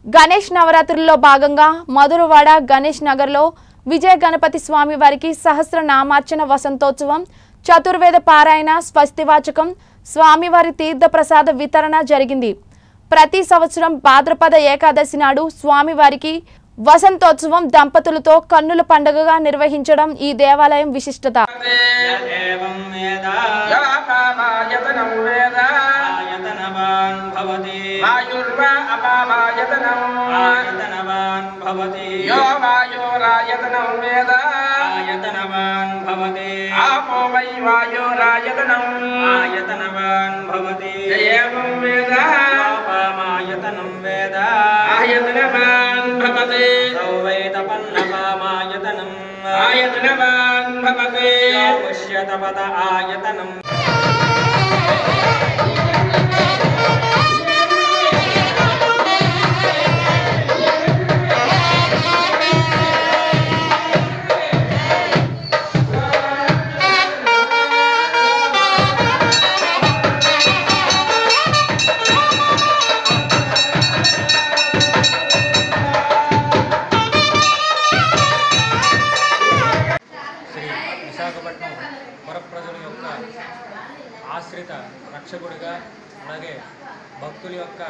గణేష్ నవరాత్రుల్లో భాగంగా మధురవాడ గణేష్ నగర్లో విజయ గణపతి స్వామి వారికి సహస్ర నామార్చన వసంతోత్సవం చతుర్వేద పారాయణ స్వస్తివాచకం స్వామివారి తీర్థ ప్రసాద వితరణ జరిగింది ప్రతి సంవత్సరం భాద్రపద ఏకాదశి నాడు స్వామివారికి వసంతోత్సవం దంపతులతో కన్నుల పండుగగా నిర్వహించడం ఈ దేవాలయం విశిష్టత एवं वेद यापामायतनं वेद आयतनवान् भवति वायुर्वा अपामायतनम् आयतनवान् भवति यो वायोरायतनं वेद आयतनवान् भवति आपो वै वायोरायतनम् आयतनवान् भवति एवं वेद पामायतनं वेद आयतनवान् भवति सौ वै तपन्नपामायतनम् आयतनवान् भवति पुष्यतपत आयतनम् శ్రీ విశాఖపట్నం పుర ప్రజల యొక్క ఆశ్రిత రక్షకుడిగా అలాగే భక్తుల యొక్క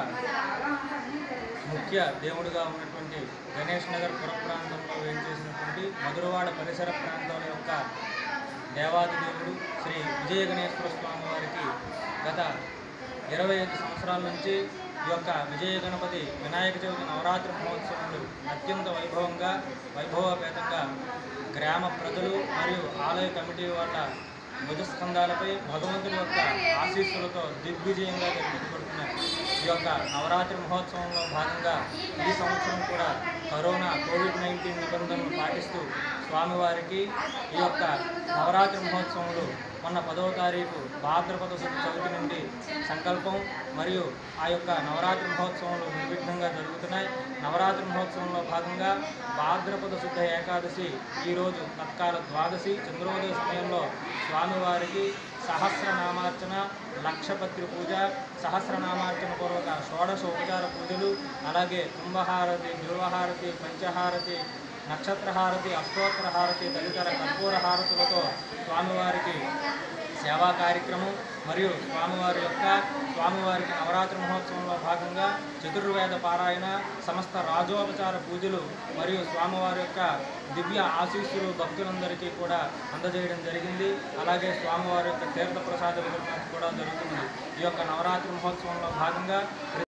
ముఖ్య దేవుడిగా ఉన్నటువంటి గణేష్ నగర్ పుర ప్రాంతంలో వేంచేసినటువంటి మధురవాడ పరిసర ప్రాంతాల యొక్క దేవాది దేవుడు శ్రీ విజయ గణేశ్వర స్వామి వారికి గత ఇరవై ఐదు సంవత్సరాల నుంచి ఈ యొక్క విజయ గణపతి వినాయక చవితి నవరాత్రి మహోత్సవాలు అత్యంత వైభవంగా వైభవపేతంగా గ్రామ ప్రజలు మరియు ఆలయ కమిటీ వాళ్ళ భుజస్కంధాలపై భగవంతుని యొక్క ఆశీస్సులతో దిగ్విజయంగా జరిపించబడుతున్నాయి ఈ యొక్క నవరాత్రి మహోత్సవంలో భాగంగా ఈ సంవత్సరం కూడా కరోనా కోవిడ్ నైన్టీన్ నిబంధనలు పాటిస్తూ స్వామివారికి ఈ యొక్క నవరాత్రి మహోత్సవంలో మొన్న పదవ తారీఖు భాద్రపద శుద్ధ చవితి నుండి సంకల్పం మరియు ఆ యొక్క నవరాత్రి మహోత్సవంలో నిర్విఘ్నంగా జరుగుతున్నాయి నవరాత్రి మహోత్సవంలో భాగంగా భాద్రపద శుద్ధ ఏకాదశి ఈరోజు తత్కాల ద్వాదశి చంద్రోదయ సమయంలో స్వామివారికి సహస్రనామార్చన లక్షపత్రి పూజ సహస్రనామార్చన పూర్వక షోడశ ఉపచార పూజలు అలాగే కుంభహారతి బిల్వహారతి పంచహారతి నక్షత్రహారతి అష్టోత్తరహారతి తదితర కర్పూర హారతులతో స్వామివారికి సేవా కార్యక్రమం మరియు స్వామివారి యొక్క స్వామివారికి నవరాత్రి మహోత్సవంలో భాగంగా చతుర్వేద పారాయణ సమస్త రాజోపచార పూజలు మరియు స్వామివారి యొక్క దివ్య ఆశీస్సులు భక్తులందరికీ కూడా అందజేయడం జరిగింది అలాగే స్వామివారి యొక్క తీర్థ ప్రసాద వితరణ కూడా జరుగుతుంది ఈ యొక్క నవరాత్రి మహోత్సవంలో భాగంగా